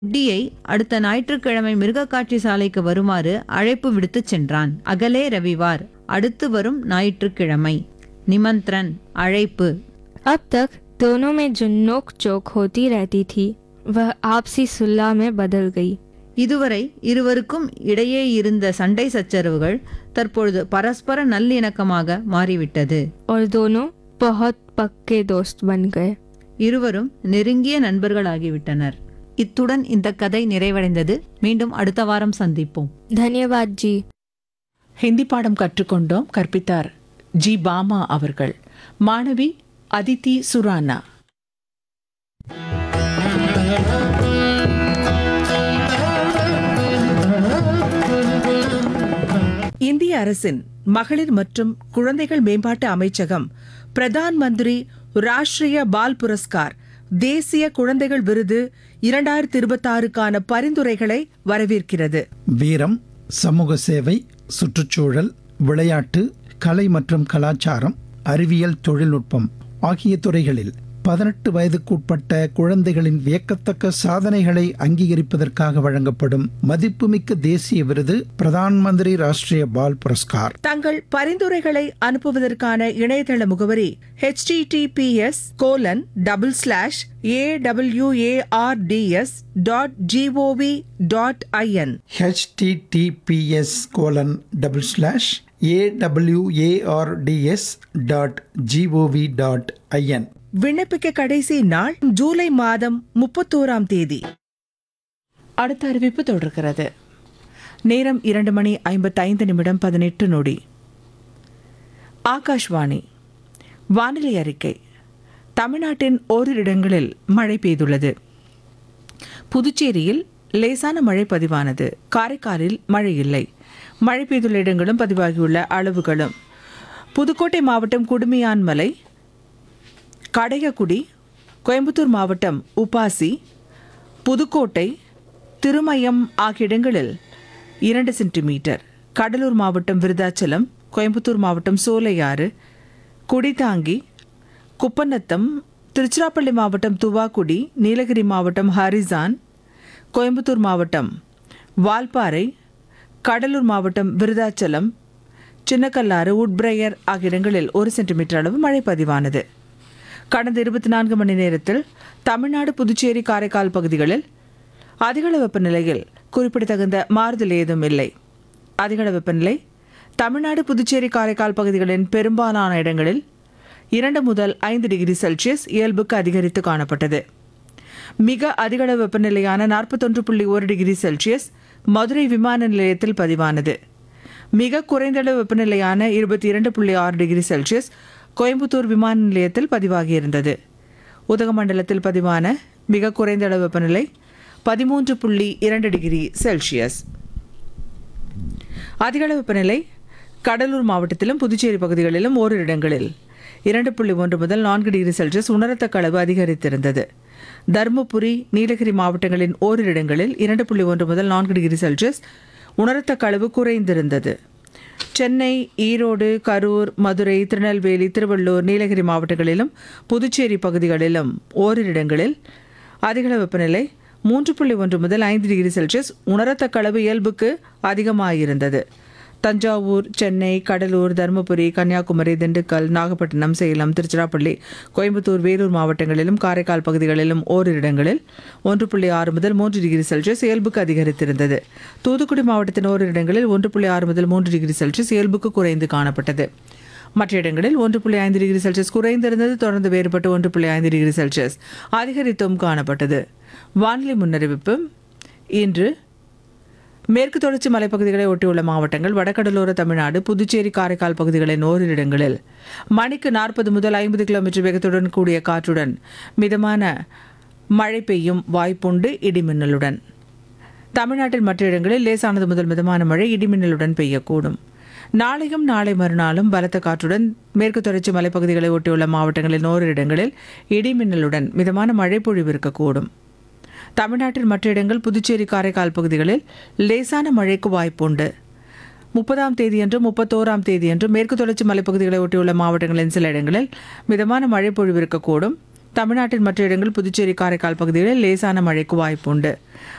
குட்டியை அடுத்த ஞாயிற்றுக்கிழமை மிருகக்காட்சி சாலைக்கு வருமாறு அழைப்பு விடுத்துச் சென்றான் அகலே ரவிவார் அடுத்து வரும் ஞாயிற்றுக்கிழமை நிமந்திரன் அழைப்பு अब तक दोनों में जो नोक चोक होती रहती थी वह आपसी सुलह में बदल गई இதுவரை இருவருக்கும் இடையே இருந்த சண்டை சச்சரவுகள் தற்பொழுது பரஸ்பர நல்லிணக்கமாக மாறிவிட்டது और दोनों बहुत पक्के दोस्त बन गए இருவரும் நெருங்கிய நண்பர்களாகிவிட்டனர் இத்துடன் இந்த கதை நிறைவடைந்தது மீண்டும் அடுத்த வாரம் சந்திப்போம் धन्यवाद जी ஹிந்தி பாடம் கற்றுக்கொண்டோம் கற்பித்தார் ஜி பாமா அவர்கள் மாணவி அதித்தி சுரானா இந்திய அரசின் மகளிர் மற்றும் குழந்தைகள் மேம்பாட்டு அமைச்சகம் பிரதான் மந்திரி ராஷ்டிரிய பால் புரஸ்கார் தேசிய குழந்தைகள் விருது இரண்டாயிரத்தி இருபத்தாறுக்கான பரிந்துரைகளை வரவேற்கிறது வீரம் சமூக சேவை சுற்றுச்சூழல் விளையாட்டு கலை மற்றும் கலாச்சாரம் அறிவியல் தொழில்நுட்பம் ஆகிய துறைகளில் பதினெட்டு வயதுக்குட்பட்ட குழந்தைகளின் வியக்கத்தக்க சாதனைகளை அங்கீகரிப்பதற்காக வழங்கப்படும் மதிப்புமிக்க தேசிய விருது பிரதான் மந்திரி ராஷ்டிரிய பால் புரஸ்கார் தங்கள் பரிந்துரைகளை அனுப்புவதற்கான இணையதள முகவரி https colon double slash A WARDS dot GOV dot IN HTTPS colon double slash AWARDS dot GOV dot IN விண்ணப்பிக்க கடைசி நாள் ஜூலை மாதம் முப்பத்தோராம் தேதி அடுத்த அறிவிப்பு தொடர்கிறது நேரம் இரண்டு மணி ஐம்பத்தைந்து நிமிடம் பதினெட்டு நொடி ஆகாஷ்வாணி வானிலை அறிக்கை தமிழ்நாட்டின் ஓரிரு இடங்களில் மழை பெய்துள்ளது புதுச்சேரியில் லேசான மழை பதிவானது காரைக்காலில் மழை இல்லை மழை பெய்துள்ள இடங்களும் பதிவாகியுள்ள அளவுகளும் புதுக்கோட்டை மாவட்டம் குடுமியான்மலை கடையக்குடி கோயம்புத்தூர் மாவட்டம் உபாசி புதுக்கோட்டை திருமயம் ஆகிய இடங்களில் இரண்டு சென்டிமீட்டர் கடலூர் மாவட்டம் விருதாச்சலம் கோயம்புத்தூர் மாவட்டம் சோலையாறு குடிதாங்கி குப்பநத்தம் திருச்சிராப்பள்ளி மாவட்டம் துவாக்குடி நீலகிரி மாவட்டம் ஹரிசான் கோயம்புத்தூர் மாவட்டம் வால்பாறை கடலூர் மாவட்டம் விருதாச்சலம் சின்னக்கல்லாறு உட்பிரையர் ஆகிய இடங்களில் ஒரு சென்டிமீட்டர் அளவு மழை பதிவானது கடந்த இருபத்தி நான்கு மணி நேரத்தில் தமிழ்நாடு புதுச்சேரி காரைக்கால் பகுதிகளில் அதிகள வெப்பநிலையில் குறிப்பிடத்தகுந்த மாறுதல் ஏதும் இல்லை அதிகள வெப்பநிலை தமிழ்நாடு புதுச்சேரி காரைக்கால் பகுதிகளின் பெரும்பாலான இடங்களில் இரண்டு முதல் ஐந்து டிகிரி செல்சியஸ் இயல்புக்கு அதிகரித்து காணப்பட்டது மிக அதிகள வெப்பநிலையான நாற்பத்தொன்று புள்ளி ஒரு டிகிரி செல்சியஸ் மதுரை விமான நிலையத்தில் பதிவானது மிக குறைந்தளவு வெப்பநிலையான இருபத்தி இரண்டு புள்ளி ஆறு டிகிரி செல்சியஸ் கோயம்புத்தூர் விமான நிலையத்தில் பதிவாகியிருந்தது உதகமண்டலத்தில் பதிவான மிக குறைந்த அளவு வெப்பநிலை பதிமூன்று புள்ளி இரண்டு டிகிரி செல்சியஸ் அதிகளவு வெப்பநிலை கடலூர் மாவட்டத்திலும் புதுச்சேரி பகுதிகளிலும் ஓரிரு இடங்களில் இரண்டு புள்ளி ஒன்று முதல் நான்கு டிகிரி செல்சியஸ் உணரத்தக்க அளவு அதிகரித்திருந்தது தருமபுரி நீலகிரி மாவட்டங்களின் ஓரிரு இடங்களில் இரண்டு புள்ளி ஒன்று முதல் நான்கு டிகிரி செல்சியஸ் உணரத்தக்க அளவு குறைந்திருந்தது சென்னை ஈரோடு கரூர் மதுரை திருநெல்வேலி திருவள்ளூர் நீலகிரி மாவட்டங்களிலும் புதுச்சேரி பகுதிகளிலும் ஓரிரு இடங்களில் அதிகள வெப்பநிலை மூன்று புள்ளி ஒன்று முதல் ஐந்து டிகிரி செல்சியஸ் உணரத்தக்க அளவு இயல்புக்கு அதிகமாயிருந்தது தஞ்சாவூர் சென்னை கடலூர் தருமபுரி கன்னியாகுமரி திண்டுக்கல் நாகப்பட்டினம் சேலம் திருச்சிராப்பள்ளி கோயம்புத்தூர் வேலூர் மாவட்டங்களிலும் காரைக்கால் பகுதிகளிலும் ஓரிரு இடங்களில் ஒன்று புள்ளி ஆறு முதல் மூன்று டிகிரி செல்சியஸ் இயல்புக்கு அதிகரித்திருந்தது தூத்துக்குடி மாவட்டத்தின் ஓரிரு இடங்களில் ஒன்று புள்ளி ஆறு முதல் மூன்று டிகிரி செல்சியஸ் இயல்புக்கு குறைந்து காணப்பட்டது மற்ற இடங்களில் ஒன்று புள்ளி ஐந்து டிகிரி செல்சியஸ் குறைந்திருந்தது தொடர்ந்து வேறுபட்டு ஒன்று புள்ளி ஐந்து டிகிரி செல்சியஸ் அதிகரித்தும் காணப்பட்டது வானிலை முன்னறிவிப்பு இன்று மேற்கு தொடர்ச்சி மலைப்பகுதிகளை ஒட்டியுள்ள மாவட்டங்கள் வடகடலோர தமிழ்நாடு புதுச்சேரி காரைக்கால் பகுதிகளின் ஓரிரு இடங்களில் மணிக்கு நாற்பது முதல் ஐம்பது கிலோமீட்டர் வேகத்துடன் கூடிய காற்றுடன் மிதமான மழை பெய்யும் வாய்ப்புண்டு இடிமின்னலுடன் தமிழ்நாட்டில் மற்ற இடங்களில் லேசானது முதல் மிதமான மழை இடிமின்னலுடன் பெய்யக்கூடும் நாளையும் நாளை மறுநாளும் பலத்த காற்றுடன் மேற்கு தொடர்ச்சி மலைப்பகுதிகளை ஒட்டியுள்ள மாவட்டங்களின் ஓரிரு இடங்களில் இடிமின்னலுடன் மிதமான மழை பொழிவு இருக்கக்கூடும் தமிழ்நாட்டில் மற்ற இடங்கள் புதுச்சேரி காரைக்கால் பகுதிகளில் லேசான மழைக்கு வாய்ப்புண்டு முப்பதாம் தேதியன்று முப்பத்தோராம் தேதியன்று மேற்கு தொடர்ச்சி மலைப்பகுதிகளை ஒட்டியுள்ள மாவட்டங்களின் சில இடங்களில் மிதமான மழை பொழிவு இருக்கக்கூடும் தமிழ்நாட்டின் மற்ற இடங்கள் புதுச்சேரி காரைக்கால் பகுதிகளில் லேசான மழைக்கு வாய்ப்புண்டு